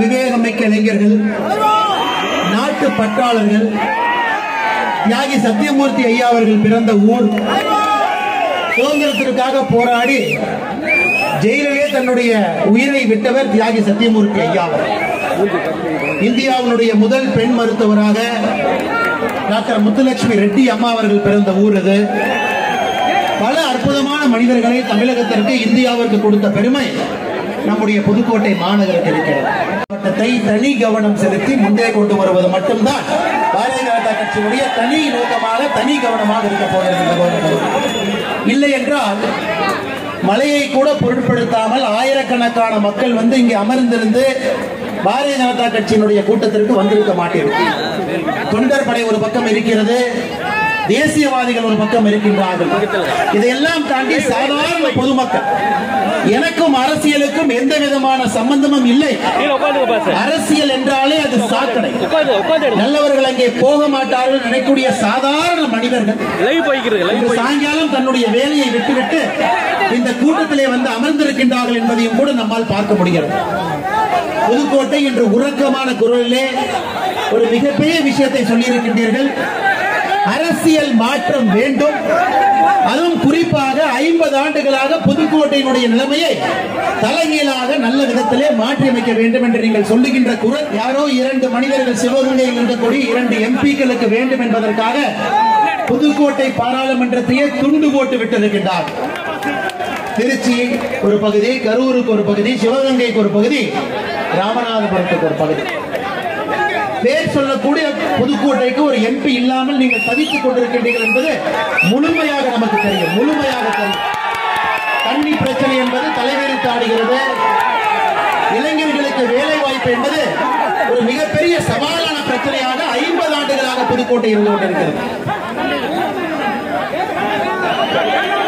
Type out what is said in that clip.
விவேகமிக்க இளைஞர்கள் நாட்டு பற்றாளர்கள் தியாகி சத்தியமூர்த்தி ஐயா அவர்கள் பிறந்த ஊர் சுதந்திரத்திற்காக போராடி ஜெயிலிலே தன்னுடைய உயிரை விட்டவர் தியாகி சத்தியமூர்த்தி ஐயா அவர்கள். இந்தியாவினுடைய முதல் பெண் மருத்துவராக டாக்டர் முத்துலட்சுமி ரெட்டி அம்மா அவர்கள் பிறந்த ஊர் இது பல அற்புதமான மனிதர்களை தமிழகத்திற்கு இந்தியாவிற்கு கொடுத்த பெருமை நம்முடைய புதுக்கோட்டை மாநகருக்கு இருக்கிறது மாவட்டத்தை தனி கவனம் செலுத்தி முன்னே கொண்டு வருவது மட்டும்தான் பாரதிய ஜனதா கட்சியினுடைய தனி நோக்கமாக தனி கவனமாக இருக்க போகிறது இந்த கவர்மெண்ட். இல்லை என்றால் மழையை கூட பொருட்படுத்தாமல் ஆயிரக்கணக்கான மக்கள் வந்து இங்கே அமர்ந்திருந்து பாரதிய ஜனதா கட்சியினுடைய கூட்டத்திற்கு வந்திருக்க மாட்டீர்கள் தொண்டர் படை ஒரு பக்கம் இருக்கிறது தேசியவாதிகள் ஒரு பக்கம் இருக்கின்றார்கள் இதையெல்லாம் தாண்டி சாதாரண பொதுமக்கள் எனக்கும் அரசியலுக்கும் எந்த விதமான சம்பந்தமும் இல்லை கீழே உட்காந்துங்க பாஸ் அரசியல் என்றாலே அது சாக்கடை உட்காந்து உட்காந்து நல்லவர்கள் அங்கே போக மாட்டார்கள் நினைக்கக்கூடிய சாதாரண மனிதர்கள் லைவ் போய்க்கிறது லைவ் இன்று போய் சாயங்காலம் தன்னுடைய வேலையை விட்டுவிட்டு இந்த கூட்டத்திலே வந்து அமர்ந்திருக்கின்றார்கள் என்பதையும் கூட நம்மால் பார்க்க முடிகிறது புதுக்கோட்டை என்ற உறக்கமான குரலிலே ஒரு மிகப்பெரிய விஷயத்தை சொல்லியிருக்கின்றீர்கள் அரசியல் மாற்றம் வேண்டும் அதுவும் குறிப்பாக ஐம்பது ஆண்டுகளாக புதுக்கோட்டையினுடைய நிலைமையை தலைகீழாக நல்ல விதத்திலே மாற்றியமைக்க வேண்டும் என்று நீங்கள் சொல்லுகின்ற குரல் யாரோ இரண்டு மனிதர்கள் சிவகங்கையில் இருக்கக்கூடிய இரண்டு எம்பிக்களுக்கு வேண்டும் என்பதற்காக புதுக்கோட்டை பாராளுமன்றத்தையே துண்டு போட்டு விட்டிருக்கின்றார் திருச்சி ஒரு பகுதி கரூருக்கு ஒரு பகுதி சிவகங்கைக்கு ஒரு பகுதி ராமநாதபுரத்துக்கு ஒரு பகுதி பேர் சொல்லக்கூடிய புதுக்கோட்டைக்கு ஒரு எம்பி இல்லாமல் நீங்கள் தவித்துக் கொண்டிருக்கின்றீர்கள் என்பது முழுமையாக நமக்கு தெரியும் முழுமையாக தெரியும் தண்ணி பிரச்சனை என்பது தலைவரித்து ஆடுகிறது இளைஞர்களுக்கு வேலை வாய்ப்பு என்பது ஒரு மிகப்பெரிய சவாலான பிரச்சனையாக ஐம்பது ஆண்டுகளாக புதுக்கோட்டை இருந்து கொண்டிருக்கிறது